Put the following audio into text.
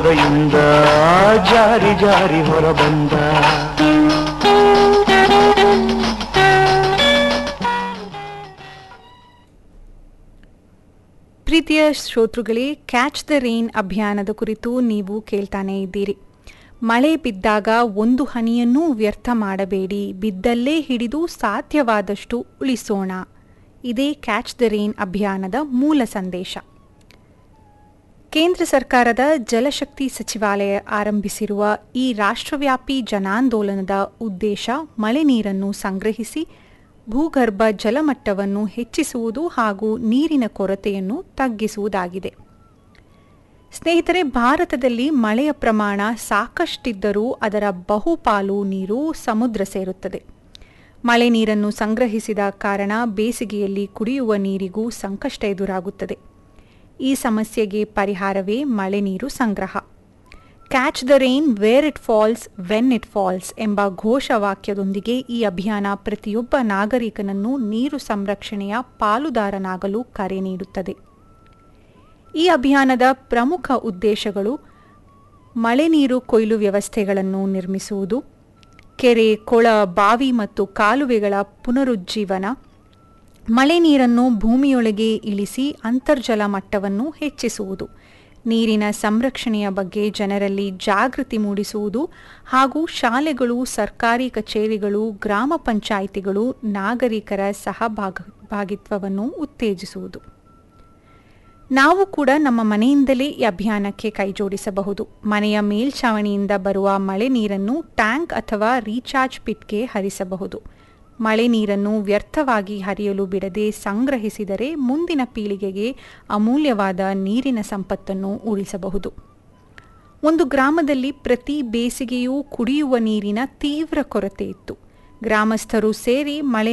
ಯಿಂದ ಜಾರಿ ಜಾರಿ ಹೊರಬಂದ ಪ್ರೀತಿಯ ಶ್ರೋತೃಗಳೇ ಕ್ಯಾಚ್ ದ ರೈನ್ ಅಭಿಯಾನದ ಕುರಿತು ನೀವು ಕೇಳ್ತಾನೇ ಇದ್ದೀರಿ ಮಳೆ ಬಿದ್ದಾಗ ಒಂದು ಹನಿಯನ್ನೂ ವ್ಯರ್ಥ ಮಾಡಬೇಡಿ ಬಿದ್ದಲ್ಲೇ ಹಿಡಿದು ಸಾಧ್ಯವಾದಷ್ಟು ಉಳಿಸೋಣ ಇದೇ ಕ್ಯಾಚ್ ದ ರೈನ್ ಅಭಿಯಾನದ ಮೂಲ ಸಂದೇಶ ಕೇಂದ್ರ ಸರ್ಕಾರದ ಜಲಶಕ್ತಿ ಸಚಿವಾಲಯ ಆರಂಭಿಸಿರುವ ಈ ರಾಷ್ಟ್ರವ್ಯಾಪಿ ಜನಾಂದೋಲನದ ಉದ್ದೇಶ ಮಳೆ ನೀರನ್ನು ಸಂಗ್ರಹಿಸಿ ಭೂಗರ್ಭ ಜಲಮಟ್ಟವನ್ನು ಹೆಚ್ಚಿಸುವುದು ಹಾಗೂ ನೀರಿನ ಕೊರತೆಯನ್ನು ತಗ್ಗಿಸುವುದಾಗಿದೆ ಸ್ನೇಹಿತರೆ ಭಾರತದಲ್ಲಿ ಮಳೆಯ ಪ್ರಮಾಣ ಸಾಕಷ್ಟಿದ್ದರೂ ಅದರ ಬಹುಪಾಲು ನೀರು ಸಮುದ್ರ ಸೇರುತ್ತದೆ ಮಳೆ ನೀರನ್ನು ಸಂಗ್ರಹಿಸಿದ ಕಾರಣ ಬೇಸಿಗೆಯಲ್ಲಿ ಕುಡಿಯುವ ನೀರಿಗೂ ಸಂಕಷ್ಟ ಎದುರಾಗುತ್ತದೆ ಈ ಸಮಸ್ಯೆಗೆ ಪರಿಹಾರವೇ ಮಳೆ ನೀರು ಸಂಗ್ರಹ catch the rain where it falls when it falls ಎಂಬ ಘೋಷವಾಕ್ಯದೊಂದಿಗೆ ಈ ಅಭಿಯಾನ ಪ್ರತಿಯೊಬ್ಬ ನಾಗರಿಕನನ್ನು ನೀರು ಸಂರಕ್ಷಣೆಯ ಪಾಲುದಾರನಾಗಲು ಕರೆ ನೀಡುತ್ತದೆ ಈ ಅಭಿಯಾನದ ಪ್ರಮುಖ ಉದ್ದೇಶಗಳು ಮಳೆ ನೀರು ಕೊಯ್ಲು ವ್ಯವಸ್ಥೆಗಳನ್ನು ನಿರ್ಮಿಸುವುದು ಕೆರೆ ಕೊಳ ಬಾವಿ ಮತ್ತು ಕಾಲುವೆಗಳ ಪುನರುಜ್ಜೀವನ ಮಳೆ ನೀರನ್ನು ಭೂಮಿಯೊಳಗೆ ಇಳಿಸಿ ಅಂತರ್ಜಲ ಮಟ್ಟವನ್ನು ಹೆಚ್ಚಿಸುವುದು ನೀರಿನ ಸಂರಕ್ಷಣೆಯ ಬಗ್ಗೆ ಜನರಲ್ಲಿ ಜಾಗೃತಿ ಮೂಡಿಸುವುದು ಹಾಗೂ ಶಾಲೆಗಳು ಸರ್ಕಾರಿ ಕಚೇರಿಗಳು ಗ್ರಾಮ ಪಂಚಾಯಿತಿಗಳು ನಾಗರಿಕರ ಸಹಭಾಗ ಭಾಗಿತ್ವವನ್ನು ಉತ್ತೇಜಿಸುವುದು ನಾವು ಕೂಡ ನಮ್ಮ ಮನೆಯಿಂದಲೇ ಈ ಅಭಿಯಾನಕ್ಕೆ ಕೈಜೋಡಿಸಬಹುದು ಮನೆಯ ಮೇಲ್ಛಾವಣಿಯಿಂದ ಬರುವ ಮಳೆ ನೀರನ್ನು ಟ್ಯಾಂಕ್ ಅಥವಾ ರೀಚಾರ್ಜ್ ಪಿಟ್ಗೆ ಹರಿಸಬಹುದು ಮಳೆ ನೀರನ್ನು ವ್ಯರ್ಥವಾಗಿ ಹರಿಯಲು ಬಿಡದೆ ಸಂಗ್ರಹಿಸಿದರೆ ಮುಂದಿನ ಪೀಳಿಗೆಗೆ ಅಮೂಲ್ಯವಾದ ನೀರಿನ ಸಂಪತ್ತನ್ನು ಉಳಿಸಬಹುದು ಒಂದು ಗ್ರಾಮದಲ್ಲಿ ಪ್ರತಿ ಬೇಸಿಗೆಯೂ ಕುಡಿಯುವ ನೀರಿನ ತೀವ್ರ ಕೊರತೆ ಇತ್ತು ಗ್ರಾಮಸ್ಥರು ಸೇರಿ ಮಳೆ